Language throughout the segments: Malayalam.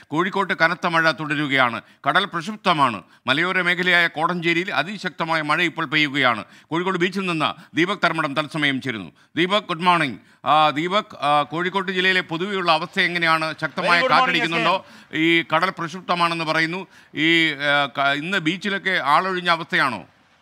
കോഴിക്കോട്ട് കനത്ത മഴ തുടരുകയാണ് കടൽ പ്രക്ഷുബ്ധമാണ് മലയോര മേഖലയായ കോടഞ്ചേരിയിൽ അതിശക്തമായ മഴ ഇപ്പോൾ പെയ്യുകയാണ് കോഴിക്കോട് ബീച്ചിൽ നിന്ന് ദീപക് തർമ്മടം തത്സമയം ചേരുന്നു ദീപക് ഗുഡ് മോർണിംഗ് ആ, ദീപക് ആ, കോഴിക്കോട്ട് ജില്ലയിലെ പൊതുവെയുള്ള അവസ്ഥ എങ്ങനെയാണ് ശക്തമായ Very good morning, കാറ്റടിക്കുന്നുണ്ടോ ഈ കടൽ പ്രക്ഷുബ്ധമാണെന്ന് പറയുന്നു ഈ ആ, ക- ഇന്ന് ബീച്ചിലൊക്കെ ആളൊഴിഞ്ഞ അവസ്ഥയാണോ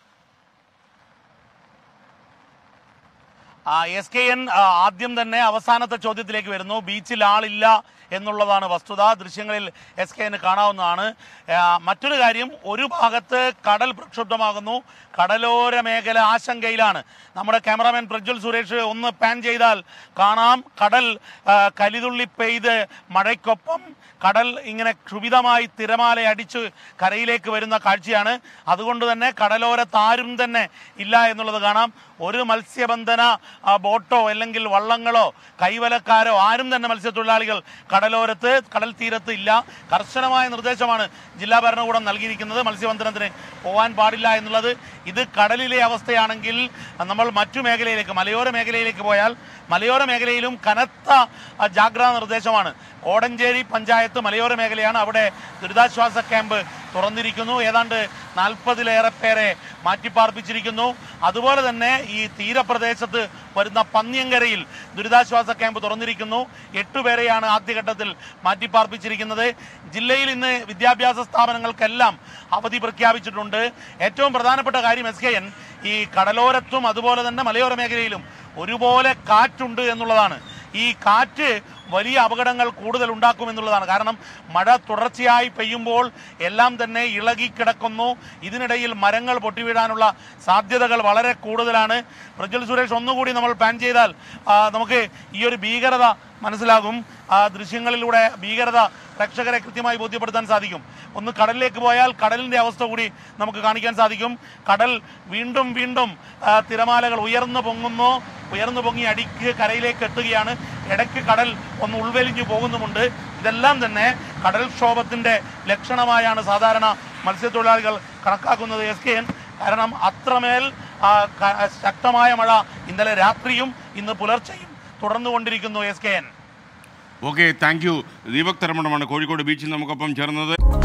എസ് കെ എൻ ആദ്യം തന്നെ അവസാനത്തെ ചോദ്യത്തിലേക്ക് വരുന്നു ബീച്ചിൽ ആളില്ല എന്നുള്ളതാണ് വസ്തുത ദൃശ്യങ്ങളിൽ എസ് കെ എന് കാണാവുന്നതാണ് ആ, മറ്റൊരു കാര്യം ഒരു ഭാഗത്ത് കടൽ പ്രക്ഷുബ്ധമാകുന്നു കടലോര മേഖല ആശങ്കയിലാണ് നമ്മുടെ ക്യാമറാമാൻ പ്രജ്വൽ സുരേഷ് ഒന്ന് പാൻ ചെയ്താൽ കാണാം കടൽ ആ, കലിതുള്ളി പെയ്ത് മഴയ്ക്കൊപ്പം കടൽ ഇങ്ങനെ ക്ഷുഭിതമായി തിരമാല അടിച്ച് കരയിലേക്ക് വരുന്ന കാഴ്ചയാണ് അതുകൊണ്ട് തന്നെ കടലോരത്ത് ആരും തന്നെ ഇല്ല എന്നുള്ളത് കാണാം ഒരു മത്സ്യബന്ധന ആ, ബോട്ടോ അല്ലെങ്കിൽ വള്ളങ്ങളോ കൈവലക്കാരോ ആരും തന്നെ മത്സ്യത്തൊഴിലാളികൾ കടലോരത്ത് കടൽ തീരത്ത് ഇല്ല കർശനമായ നിർദ്ദേശമാണ് ജില്ലാ ഭരണകൂടം നൽകിയിരിക്കുന്നത് മത്സ്യബന്ധനത്തിന് പോകാൻ പാടില്ല എന്നുള്ളത് ഇത് കടലിലെ അവസ്ഥയാണെങ്കിൽ നമ്മൾ മറ്റു മേഖലയിലേക്ക് മലയോര മേഖലയിലേക്ക് പോയാൽ മലയോര മേഖലയിലും കനത്ത ആ, ജാഗ്രതാ നിർദ്ദേശമാണ് കോടഞ്ചേരി പഞ്ചായത്ത് മലയോര മേഖലയാണ് അവിടെ ദുരിതാശ്വാസ ക്യാമ്പ് തുറന്നിരിക്കുന്നു ഏതാണ്ട് നാൽപ്പതിലേറെ പേരെ മാറ്റിപ്പാർപ്പിച്ചിരിക്കുന്നു അതുപോലെ തന്നെ ഈ തീരപ്രദേശത്ത് വരുന്ന പന്നിയങ്കരയിൽ ദുരിതാശ്വാസ ക്യാമ്പ് തുറന്നിരിക്കുന്നു എട്ടുപേരെയാണ് ആദ്യഘട്ടത്തിൽ മാറ്റിപ്പാർപ്പിച്ചിരിക്കുന്നത് ജില്ലയിൽ ഇന്ന് വിദ്യാഭ്യാസ സ്ഥാപനങ്ങൾക്കെല്ലാം അവധി പ്രഖ്യാപിച്ചിട്ടുണ്ട് ഏറ്റവും പ്രധാനപ്പെട്ട കാര്യം എസ് കെ എൻ ഈ കടലോരത്തും അതുപോലെ തന്നെ മലയോര മേഖലയിലും ഒരുപോലെ കാറ്റുണ്ട് എന്നുള്ളതാണ് ഈ കാറ്റ് വലിയ അപകടങ്ങൾ കൂടുതൽ ഉണ്ടാക്കും എന്നുള്ളതാണ് കാരണം മഴ തുടർച്ചയായി പെയ്യുമ്പോൾ എല്ലാം തന്നെ ഇളകി കിടക്കുന്നു ഇതിനിടയിൽ മരങ്ങൾ പൊട്ടിവീഴാനുള്ള സാധ്യതകൾ വളരെ കൂടുതലാണ് പ്രജ്വൽ സുരേഷ് ഒന്നുകൂടി നമ്മൾ പാൻ ചെയ്താൽ ആ, നമുക്ക് ഈ ഒരു ഭീകരത മനസ്സിലാകും ആ ദൃശ്യങ്ങളിലൂടെ ഭീകരത പ്രേക്ഷകരെ കൃത്യമായി ബോധ്യപ്പെടുത്താൻ സാധിക്കും ഒന്ന് കടലിലേക്ക് പോയാൽ കടലിൻ്റെ അവസ്ഥ കൂടി നമുക്ക് കാണിക്കാൻ സാധിക്കും കടൽ വീണ്ടും വീണ്ടും ആ, തിരമാലകൾ ഉയർന്നു പൊങ്ങുന്നു ഉയർന്നു പൊങ്ങി അടിക്ക് കരയിലേക്ക് എത്തുകയാണ് ഇടയ്ക്ക് കടൽ ഒന്ന് ഉൾവലിഞ്ഞു പോകുന്നുമുണ്ട് ഇതെല്ലാം തന്നെ കടൽക്ഷോഭത്തിന്റെ ലക്ഷണമായാണ് സാധാരണ മത്സ്യത്തൊഴിലാളികൾ കണക്കാക്കുന്നത് എസ് കെ എൻ കാരണം അത്രമേൽ ആ, ക- ശക്തമായ മഴ ഇന്നലെ രാത്രിയും ഇന്ന് പുലർച്ചെയും തുടർന്നുകൊണ്ടിരിക്കുന്നു S K N okay thank you Deepak തരമണമാണ് കോഴിക്കോട് ബീച്ചിൽ നമുക്കൊപ്പം ചേർന്നത്